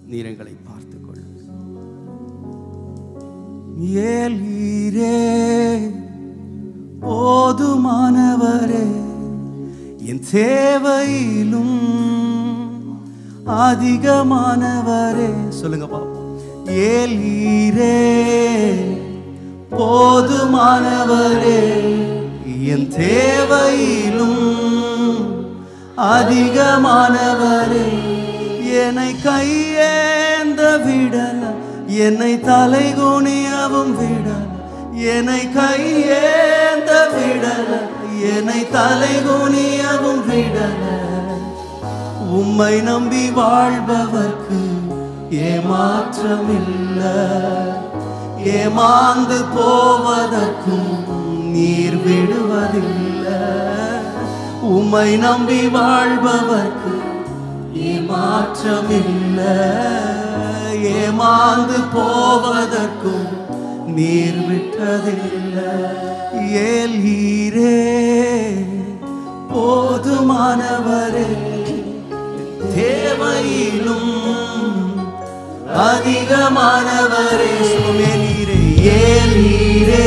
நீர் எங்களை பார்த்துக் கொள்ளும் ஏலீரே போதுமானவரே என் தேவையிலும் அதிகமானவரே சொல்லுங்க பாப்போம் ஏலீரே போதுமானவரே என் தேவையிலும் அதிகமானவரே என்னை கையேந்த விடல என்னை தலைகுனியவும் விடல என்னை கையேந்த விடல என்னை தலைகுனியவும் விடல உம்மை நம்பி வாழ்பவர்க்கு ஏமாற்றமில்ல ஏமாந்து போவதற்கும் நீர் விடுவதில்லை உம்மை நம்பி வாழ்பவர்க்கு ஏமாற்றமில்ல ஏமாந்து போவதற்கும் நீர் விட்டதில்லை ஏல்கிறே போதுமானவரே தேவையிலும் அதிகமானவரே சுமேலீரே ஏலீரே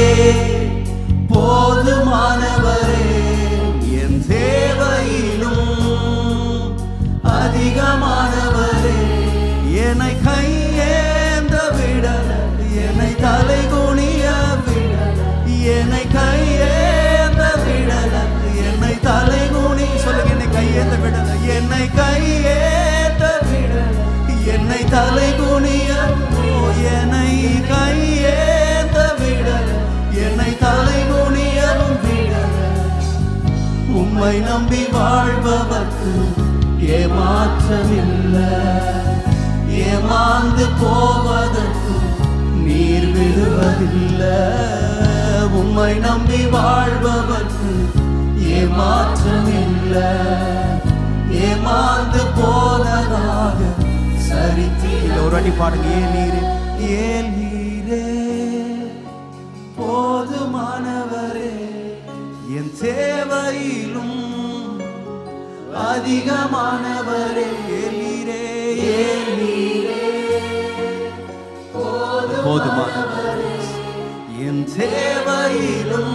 போதுமானவரே என் தேவையிலும் அதிகமானவரே என்னை கையேந்த விடல என்னை தலை குனிய விடல என்னை கையேந்த விடல என்னை தலை குனி சொல்லுங்க என்னை கையேந்த விடல என்னை கையேந்த விடல என்னை தலை குனிய ஓ, என்னை கையேந்த விடல என்னை தலை குனியவும் விடல உம்மை நம்பி வாழ்பவர்க்கு ஏமாற்றமில்லை ஏமாந்து போவதற்கு நீர் விடுவதில்லை உம்மை நம்பி வாழ்பவர்க்கு ஏமாற்றமில்லை ஏமாந்து போனதாக சரித்திர ஒரு அடி பாடுங்க ஏலீரே ஏலீரே போதுமானவரே என் தேவையிலும் அதிகமானவரே ஏலீரே ஏலீரே போதுமானவரே என் தேவையிலும்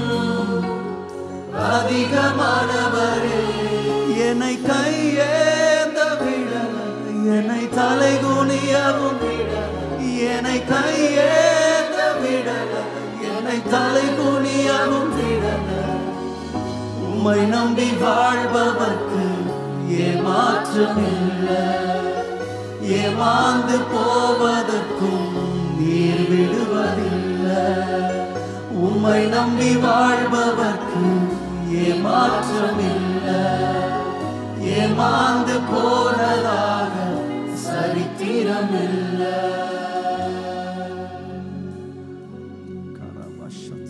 அதிகமானவரே என்னை கையேந்த விடல என்னை தலை குனியவும் விடல என்னை கையேந்த விடல என்னை தலை குனியவும் விடல உம்மை நம்பி வாழ்பவர்க்கு ஏமாற்றமில்லை ஏமாந்து போவதற்கும் நீர் விடுவதில்லை உம்மை நம்பி வாழ்பவர்க்கு ஏமாற்றமில்லை ஏமாந்து போனதாக சரித்திரமில்லை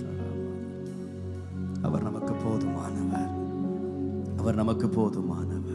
அவர் நமக்கு போதுமானவர் அவர் நமக்கு போதுமானவர்